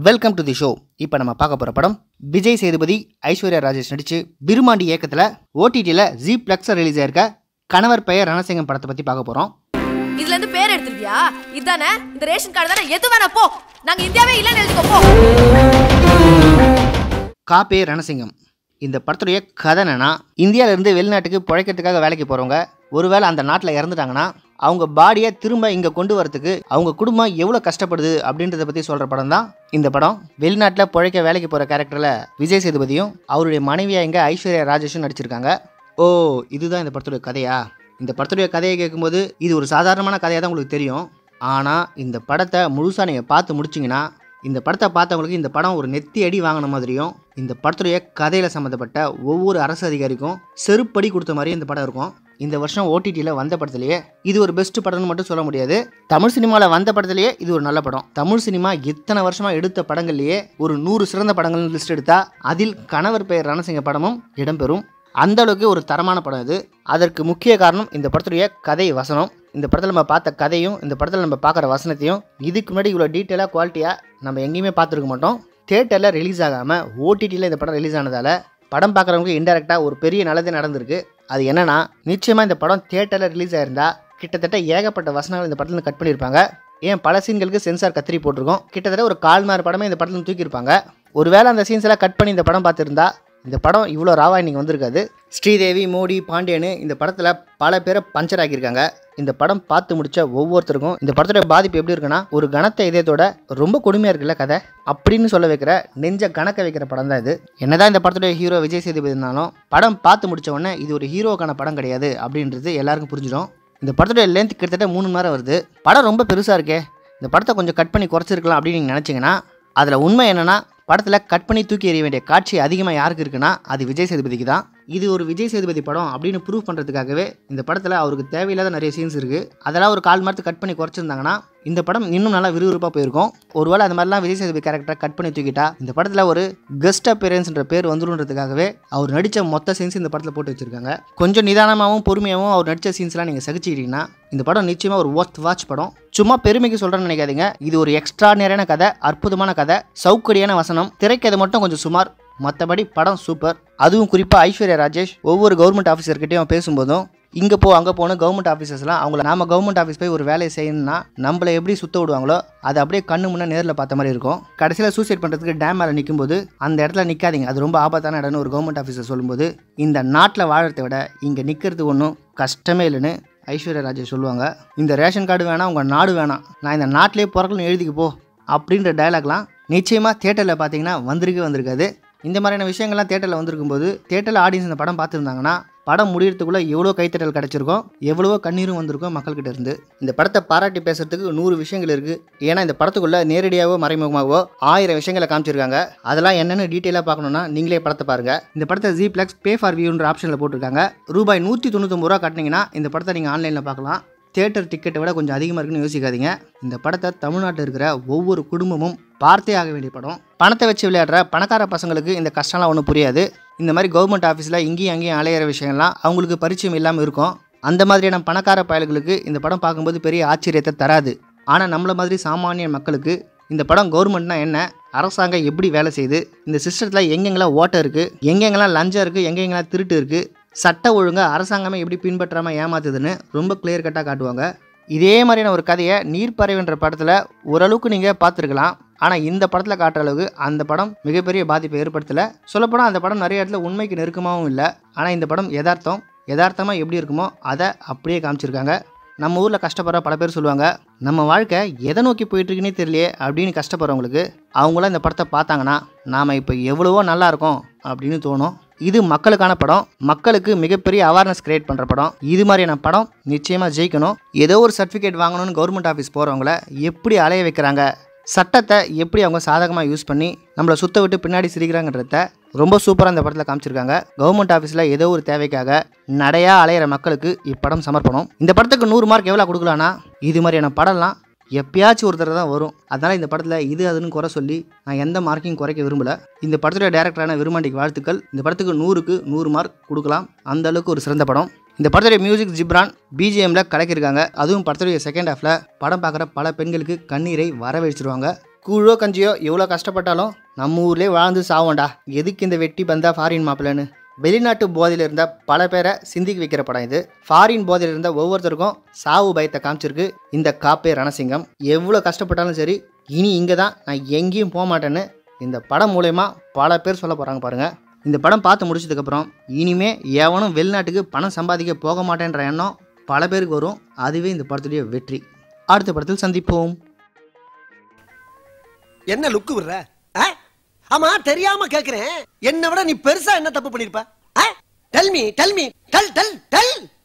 Welcome to the show இப்போ நம்ம பார்க்க போகிற படம் விஜய் சேதுபதி ஐஸ்வர்யா ராஜேஷ் நடித்து பிருமாண்டி இயக்கத்தில் ஓடிடியில் ஜி ப்ளக்ஸில் ரிலீஸ் ஆயிருக்க கணவர் பெயர் ரணசிங்கம் படத்தை பற்றி பார்க்க போகிறோம் இதுல இருந்து பேர் எடுத்துருவியா இதானே இந்த ரேஷன் கார்டு தானே எது வேணா போ நாங்க இந்தியாவே இல்லைன்னு எழுதிக்கோ போ காப்பே ரணசிங்கம் இந்த படத்துடைய கதை என்னன்னா இந்தியாவிலேருந்து வெளிநாட்டுக்கு பிழைக்கிறதுக்காக வேலைக்கு போகிறவங்க ஒருவேளை அந்த நாட்டில் இறந்துட்டாங்கன்னா அவங்க பாடியை திரும்ப இங்கே கொண்டு வரதுக்கு அவங்க குடும்பம் எவ்வளோ கஷ்டப்படுது அப்படின்றத பற்றி சொல்கிற படம் தான் இந்த படம் வெளிநாட்டில் பிழைக்க வேலைக்கு போகிற கேரக்டரில் விஜய் சேதுபதியும் அவருடைய மனைவியாக இங்கே ஐஸ்வர்யா ராஜேஷும் நடிச்சிருக்காங்க ஓ இதுதான் இந்த படத்துடைய கதையா இந்த படத்துடைய கதையை கேட்கும்போது இது ஒரு சாதாரணமான கதையாக தான் உங்களுக்கு தெரியும் ஆனால் இந்த படத்தை முழுசாக நீங்கள் பார்த்து முடிச்சிங்கன்னா இந்த படத்தை பார்த்தவங்களுக்கு இந்த படம் ஒரு நெத்தி அடி வாங்கின மாதிரியும் இந்த படத்துடைய கதையில் சம்மந்தப்பட்ட ஒவ்வொரு அரசு அதிகாரிக்கும் செருப்படி கொடுத்த மாதிரி இந்த படம் இருக்கும் இந்த வருஷம் ஓடிடியில் வந்த படத்துலேயே இது ஒரு பெஸ்ட் படம்னு மட்டும் சொல்ல முடியாது தமிழ் சினிமாவில் வந்த படத்துலேயே இது ஒரு நல்ல படம் தமிழ் சினிமா இத்தனை வருஷமாக எடுத்த படங்கள்லேயே ஒரு நூறு சிறந்த படங்கள்னு லிஸ்ட் எடுத்தா அதில் கணவர் பெயர் ரணசிங்க படமும் இடம்பெறும் அந்த அளவுக்கு ஒரு தரமான படம் இது அதற்கு முக்கிய காரணம் இந்த படத்துடைய கதை வசனம் இந்த படத்தில் நம்ம பார்த்த கதையும் இந்த படத்தில் நம்ம பார்க்குற வசனத்தையும் இதுக்கு முன்னாடி இவ்வளோ டீட்டெயிலாக குவாலிட்டியாக நம்ம எங்கேயுமே பார்த்துருக்க மாட்டோம் தேட்டரில் ரிலீஸ் ஆகாமல் ஓடிடியில் இந்த படம் ரிலீஸ் ஆனதால் படம் பார்க்குறவங்களுக்கு இன்டெரக்டாக ஒரு பெரிய நல்லதே நடந்திருக்கு அது என்னன்னா நிச்சயமாக இந்த படம் தேட்டரில் ரிலீஸ் ஆயிருந்தா கிட்டத்தட்ட ஏகப்பட்ட வசனங்கள் இந்த படத்தில் கட் பண்ணியிருப்பாங்க ஏன் பல சீன்களுக்கு சென்சார் கத்திரி போட்டிருக்கோம் கிட்டத்தட்ட ஒரு கால் மணி நேரம் படமே இந்த படத்தில் தூக்கியிருப்பாங்க ஒருவேளை அந்த சீன்ஸ் எல்லாம் கட் பண்ணி இந்த படம் பார்த்துருந்தா இந்த படம் இவ்வளோ ராவா இன்னைக்கு வந்திருக்காது ஸ்ரீதேவி மோடி பாண்டியனு இந்த படத்தில் பல பேரை பஞ்சர் ஆக்கியிருக்காங்க இந்த படம் பார்த்து முடிச்ச ஒவ்வொருத்தருக்கும் இந்த படத்தோட பாதிப்பு எப்படி இருக்குன்னா ஒரு கனத்த இதயத்தோட ரொம்ப கொடுமையாக இருக்குல்ல கதை அப்படின்னு சொல்ல வைக்கிற நெஞ்ச கணக்க வைக்கிற படம் தான் இது என்னதான் இந்த படத்துடைய ஹீரோ விஜய் சேதுபதி இருந்தாலும் படம் பார்த்து முடிச்ச உடனே இது ஒரு ஹீரோக்கான படம் கிடையாது அப்படின்றது எல்லாருக்கும் புரிஞ்சிடும் இந்த படத்துடைய லென்த் கிட்டத்தட்ட மூணு மணி நேரம் வருது படம் ரொம்ப பெருசாக இருக்கே இந்த படத்தை கொஞ்சம் கட் பண்ணி குறைச்சிருக்கலாம் அப்படின்னு நீங்கள் நினச்சிங்கன்னா அதில் உண்மை என்னென்னா படத்தில் கட் பண்ணி தூக்கி எறிய வேண்டிய காட்சி அதிகமாக யாருக்கு இருக்குன்னா அது விஜய் சேதுபதிக்கு தான் இது ஒரு விஜய் சேதுபதி படம் அப்படின்னு ப்ரூவ் பண்ணுறதுக்காகவே இந்த படத்தில் அவருக்கு தேவையில்லாத நிறைய சீன்ஸ் இருக்குது அதெல்லாம் ஒரு கால் மரத்து கட் பண்ணி குறைச்சிருந்தாங்கன்னா இந்த படம் இன்னும் நல்லா விறுவிறுப்பாக போயிருக்கும் ஒருவேளை அந்த மாதிரிலாம் விஜய் சேதுபதி கேரக்டரை கட் பண்ணி தூக்கிட்டா இந்த படத்தில் ஒரு கெஸ்ட் அப்பியரன்ஸ்ன்ற பேர் வந்துருன்றதுக்காகவே அவர் நடித்த மொத்த சீன்ஸ் இந்த படத்தில் போட்டு வச்சிருக்காங்க கொஞ்சம் நிதானமாகவும் பொறுமையாகவும் அவர் நடித்த சீன்ஸ்லாம் நீங்கள் சகிச்சுக்கிட்டீங்கன்னா இந்த படம் நிச்சயமாக ஒரு ஒர்த் வாட்ச் படம் சும்மா பெருமைக்கு சொல்கிறேன்னு நினைக்காதீங்க இது ஒரு எக்ஸ்ட்ராடினரியான கதை அற்புதமான கதை சௌக்கடியான வசனம் திரைக்கதை மட்டும் கொஞ்சம் சுமார் மற்றபடி படம் சூப்பர் அதுவும் குறிப்பாக ஐஸ்வர்யா ராஜேஷ் ஒவ்வொரு கவர்மெண்ட் ஆஃபீஸர்கிட்டையும் பேசும்போதும் இங்கே போ அங்கே போகணும் கவர்மெண்ட் ஆஃபீஸர்ஸ்லாம் அவங்கள நாம கவர்மெண்ட் ஆஃபீஸ் போய் ஒரு வேலையை செய்யணும்னா நம்மளை எப்படி சுத்த விடுவாங்களோ அது அப்படியே கண்ணு முன்னே நேரில் பார்த்த மாதிரி இருக்கும் கடைசியில் சூசைட் பண்ணுறதுக்கு டேம் மேலே நிற்கும்போது அந்த இடத்துல நிற்காதீங்க அது ரொம்ப ஆபத்தான இடம்னு ஒரு கவர்மெண்ட் ஆஃபீஸர் சொல்லும்போது இந்த நாட்டில் வாழறதை விட இங்கே நிற்கிறது ஒன்றும் கஷ்டமே இல்லைன்னு ஐஸ்வர்யா ராஜேஷ் சொல்லுவாங்க இந்த ரேஷன் கார்டு வேணாம் உங்கள் நாடு வேணாம் நான் இந்த நாட்டிலே பிறக்கணும்னு எழுதிக்கு போ அப்படின்ற டயலாக்லாம் நிச்சயமாக தேட்டரில் பார்த்தீங்கன்னா வந்திருக்கே வந்திருக்காது இந்த மாதிரியான விஷயங்கள்லாம் தேட்டரில் வந்திருக்கும்போது தேட்டரில் ஆடியன்ஸ் இந்த படம் பார்த்துருந்தாங்கன்னா படம் முடியறதுக்குள்ளே எவ்வளோ கைத்தட்டல் கிடச்சிருக்கும் எவ்வளவோ கண்ணீரும் வந்திருக்கும் மக்கள்கிட்ட இருந்து இந்த படத்தை பாராட்டி பேசுறதுக்கு நூறு விஷயங்கள் இருக்குது ஏன்னா இந்த படத்துக்குள்ளே நேரடியாகவோ மறைமுகமாகவோ ஆயிரம் விஷயங்களை காமிச்சிருக்காங்க அதெல்லாம் என்னென்னு டீட்டெயிலாக பார்க்கணுன்னா நீங்களே படத்தை பாருங்கள் இந்த படத்தை ஜி ப்ளக்ஸ் பே ஃபார் வியூன்ற ஆப்ஷனில் போட்டிருக்காங்க ரூபாய் நூற்றி தொண்ணூத்தொம்பது ரூபா கட்டினீங்கன்னா இந்த படத்தை நீங்கள் ஆன்லைனில் பார்க்கலாம் தேட்டர் டிக்கெட்டை விட கொஞ்சம் அதிகமாக இருக்குன்னு யோசிக்காதீங்க இந்த படத்தை தமிழ்நாட்டில் இருக்கிற ஒவ்வொரு குடும்பமும் பார்த்தே ஆக வேண்டிய படம் பணத்தை வச்சு விளையாடுற பணக்கார பசங்களுக்கு இந்த கஷ்டம்லாம் ஒன்றும் புரியாது இந்த மாதிரி கவர்மெண்ட் ஆஃபீஸில் இங்கேயும் அங்கேயும் அலையிற விஷயங்கள்லாம் அவங்களுக்கு பரிச்சயம் இல்லாமல் இருக்கும் அந்த மாதிரியான பணக்கார பயல்களுக்கு இந்த படம் பார்க்கும்போது பெரிய ஆச்சரியத்தை தராது ஆனால் நம்மள மாதிரி சாமானிய மக்களுக்கு இந்த படம் கவர்மெண்ட்னா என்ன அரசாங்கம் எப்படி வேலை செய்யுது இந்த சிஸ்டத்தில் எங்கெங்கெல்லாம் ஓட்டை இருக்குது எங்கெங்கெல்லாம் லஞ்சம் இருக்குது எங்கெங்கெல்லாம் திருட்டு இருக்குது சட்ட ஒழுங்கை அரசாங்கமே எப்படி பின்பற்றாமல் ஏமாத்துதுன்னு ரொம்ப கிளியர் கட்டாக காட்டுவாங்க இதே மாதிரியான ஒரு கதையை நீர்ப்பறவைன்ற படத்தில் ஓரளவுக்கு நீங்கள் பார்த்துருக்கலாம் ஆனால் இந்த படத்தில் காட்டுற அளவுக்கு அந்த படம் மிகப்பெரிய பாதிப்பை ஏற்படுத்தலை சொல்லப்போனால் அந்த படம் நிறைய இடத்துல உண்மைக்கு நெருக்கமாகவும் இல்லை ஆனால் இந்த படம் யதார்த்தம் யதார்த்தமாக எப்படி இருக்குமோ அதை அப்படியே காமிச்சிருக்காங்க நம்ம ஊரில் கஷ்டப்படுற பல பேர் சொல்லுவாங்க நம்ம வாழ்க்கை எதை நோக்கி போயிட்டுருக்குன்னே தெரியலையே அப்படின்னு கஷ்டப்படுறவங்களுக்கு அவங்களாம் இந்த படத்தை பார்த்தாங்கன்னா நாம் இப்போ எவ்வளவோ நல்லா இருக்கோம் அப்படின்னு தோணும் இது மக்களுக்கான படம் மக்களுக்கு மிகப்பெரிய அவேர்னஸ் கிரியேட் பண்ணுற படம் இது மாதிரியான படம் நிச்சயமாக ஜெயிக்கணும் ஏதோ ஒரு சர்டிஃபிகேட் வாங்கணும்னு கவர்மெண்ட் ஆஃபீஸ் போகிறவங்கள எப்படி அலைய வைக்கிறாங்க சட்டத்தை எப்படி அவங்க சாதகமாக யூஸ் பண்ணி நம்மளை சுத்த விட்டு பின்னாடி சிரிக்கிறாங்கன்றத ரொம்ப சூப்பராக இந்த படத்தில் காமிச்சிருக்காங்க கவர்மெண்ட் ஆஃபீஸில் ஏதோ ஒரு தேவைக்காக நடையா அலையிற மக்களுக்கு இப்படம் சமர்ப்பணம் இந்த படத்துக்கு நூறு மார்க் எவ்வளோ கொடுக்கலான்னா இது மாதிரியான படம்லாம் எப்பயாச்சும் ஒரு தடவை தான் வரும் அதனால் இந்த படத்தில் இது அதுன்னு குறை சொல்லி நான் எந்த மார்க்கையும் குறைக்க விரும்பல இந்த படத்துடைய டேரக்டரான விருமாண்டிக்கு வாழ்த்துக்கள் இந்த படத்துக்கு நூறுக்கு நூறு மார்க் கொடுக்கலாம் அந்த அளவுக்கு ஒரு சிறந்த படம் இந்த படத்துடைய மியூசிக் ஜிப்ரான் பிஜிஎம்ல கலக்கியிருக்காங்க அதுவும் படத்துடைய செகண்ட் ஹாஃப்ல படம் பார்க்குற பல பெண்களுக்கு கண்ணீரை வரவழைச்சிருவாங்க கூழோ கஞ்சியோ எவ்வளோ கஷ்டப்பட்டாலும் நம்ம ஊர்லேயே வாழ்ந்து சாவோண்டா எதுக்கு இந்த வெட்டி பந்தா ஃபாரின் மாப்பிள்ளன்னு வெளிநாட்டு போதையில் இருந்த பல பேரை சிந்திக்க வைக்கிற படம் இது ஃபாரின் போதையில் இருந்த ஒவ்வொருத்தருக்கும் சாவு பயத்தை காமிச்சிருக்கு இந்த காப்பே ரணசிங்கம் எவ்வளோ கஷ்டப்பட்டாலும் சரி இனி இங்கே தான் நான் எங்கேயும் போக மாட்டேன்னு இந்த படம் மூலயமா பல பேர் சொல்ல போகிறாங்க பாருங்கள் இந்த படம் பார்த்து முடிச்சதுக்கப்புறம் இனிமே எவனும் வெளிநாட்டுக்கு பணம் சம்பாதிக்க போக மாட்டேன்ற எண்ணம் பல பேருக்கு வரும் அதுவே இந்த படத்துடைய வெற்றி அடுத்த படத்தில் சந்திப்போம் என்ன லுக்கு விடுற ஆ? ஆமா தெரியாம கேக்குறேன் என்னை விட நீ பெருசா என்ன தப்பு பண்ணிருப்ப tell me tell me tell tell del